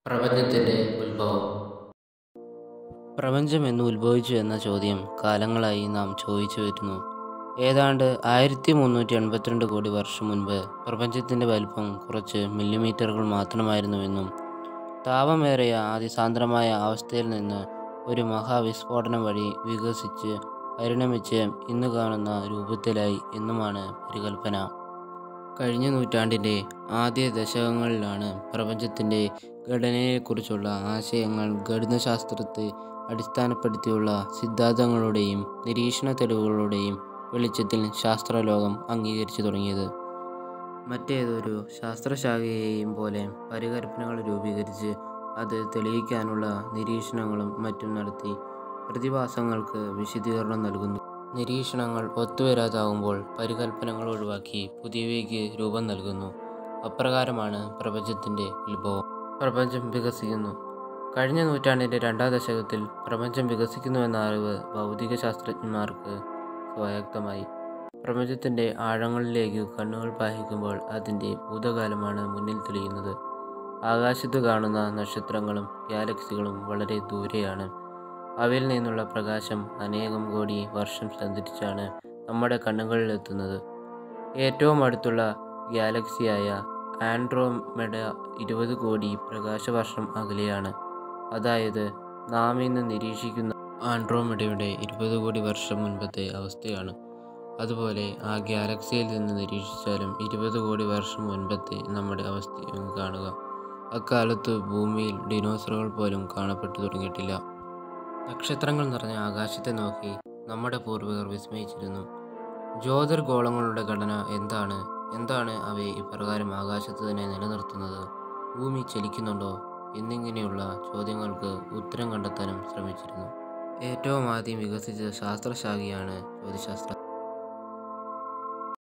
പ്രപഞ്ചത്തിൻ്റെ ഉത്ഭവം പ്രപഞ്ചം എന്ന് ഉത്ഭവിച്ചു എന്ന ചോദ്യം കാലങ്ങളായി നാം ചോദിച്ചു വരുന്നു ഏതാണ്ട് ആയിരത്തി മുന്നൂറ്റി എൺപത്തിരണ്ട് കോടി വർഷം മുൻപ് പ്രപഞ്ചത്തിൻ്റെ വലിപ്പം കുറച്ച് മില്ലിമീറ്ററുകൾ മാത്രമായിരുന്നുവെന്നും താപമേറിയ അതിസാന്ദ്രമായ അവസ്ഥയിൽ നിന്ന് ഒരു മഹാവിസ്ഫോടനം വഴി വികസിച്ച് പരിണമിച്ച് ഇന്ന് കാണുന്ന രൂപത്തിലായി എന്നുമാണ് പരികൽപ്പന കഴിഞ്ഞ നൂറ്റാണ്ടിൻ്റെ ആദ്യ ദശകങ്ങളിലാണ് പ്രപഞ്ചത്തിൻ്റെ ഘടനയെക്കുറിച്ചുള്ള ആശയങ്ങൾ ഗണിതശാസ്ത്രത്തെ അടിസ്ഥാനപ്പെടുത്തിയുള്ള സിദ്ധാന്തങ്ങളുടെയും നിരീക്ഷണ തെളിവുകളുടെയും വെളിച്ചത്തിൽ ശാസ്ത്രലോകം അംഗീകരിച്ചു തുടങ്ങിയത് മറ്റേതൊരു ശാസ്ത്രശാഖയെയും പോലെ പരികൽപ്പനകൾ രൂപീകരിച്ച് അത് തെളിയിക്കാനുള്ള നിരീക്ഷണങ്ങളും മറ്റും നടത്തി പ്രതിഭാസങ്ങൾക്ക് വിശദീകരണം നൽകുന്നു നിരീക്ഷണങ്ങൾ ഒത്തുവരാതാകുമ്പോൾ പരികൽപ്പനകൾ ഒഴിവാക്കി പുതിയവയ്ക്ക് രൂപം നൽകുന്നു അപ്രകാരമാണ് പ്രപഞ്ചത്തിൻ്റെ ഉത്ഭവം പ്രപഞ്ചം വികസിക്കുന്നു കഴിഞ്ഞ നൂറ്റാണ്ടിൻ്റെ രണ്ടാം ദശകത്തിൽ പ്രപഞ്ചം വികസിക്കുന്നുവെന്ന അറിവ് ഭൗതിക ശാസ്ത്രജ്ഞന്മാർക്ക് സ്വായക്തമായി പ്രപഞ്ചത്തിൻ്റെ ആഴങ്ങളിലേക്ക് കണ്ണുകൾ പായിക്കുമ്പോൾ അതിൻ്റെ ഭൂതകാലമാണ് മുന്നിൽ തെളിയുന്നത് ആകാശത്ത് കാണുന്ന നക്ഷത്രങ്ങളും ഗാലക്സികളും വളരെ ദൂരെയാണ് അവയിൽ നിന്നുള്ള പ്രകാശം അനേകം കോടി വർഷം സഞ്ചരിച്ചാണ് നമ്മുടെ കണ്ണുകളിലെത്തുന്നത് ഏറ്റവും അടുത്തുള്ള ഗാലക്സിയായ ആൻഡ്രോമെഡ ഇരുപത് കോടി പ്രകാശവർഷം അകലെയാണ് അതായത് നാം ഇന്ന് നിരീക്ഷിക്കുന്ന ആൻഡ്രോമെഡയുടെ ഇരുപത് കോടി വർഷം മുൻപത്തെ അവസ്ഥയാണ് അതുപോലെ ആ ഗാലക്സിയിൽ നിന്ന് നിരീക്ഷിച്ചാലും ഇരുപത് കോടി വർഷം മുൻപത്തെ നമ്മുടെ അവസ്ഥ കാണുക അക്കാലത്ത് ഭൂമിയിൽ ഡിനോസറുകൾ പോലും കാണപ്പെട്ടു തുടങ്ങിയിട്ടില്ല നക്ഷത്രങ്ങൾ നിറഞ്ഞ ആകാശത്തെ നോക്കി നമ്മുടെ പൂർവികർ വിസ്മയിച്ചിരുന്നു ജ്യോതിർഗോളങ്ങളുടെ ഘടന എന്താണ് എന്താണ് അവയെ ഇപ്രകാരം ആകാശത്ത് തന്നെ നിലനിർത്തുന്നത് ഭൂമി ചലിക്കുന്നുണ്ടോ എന്നിങ്ങനെയുള്ള ചോദ്യങ്ങൾക്ക് ഉത്തരം കണ്ടെത്താനും ശ്രമിച്ചിരുന്നു ഏറ്റവും ആദ്യം വികസിച്ച ശാസ്ത്രശാഖയാണ് ജ്യോതിശാസ്ത്രം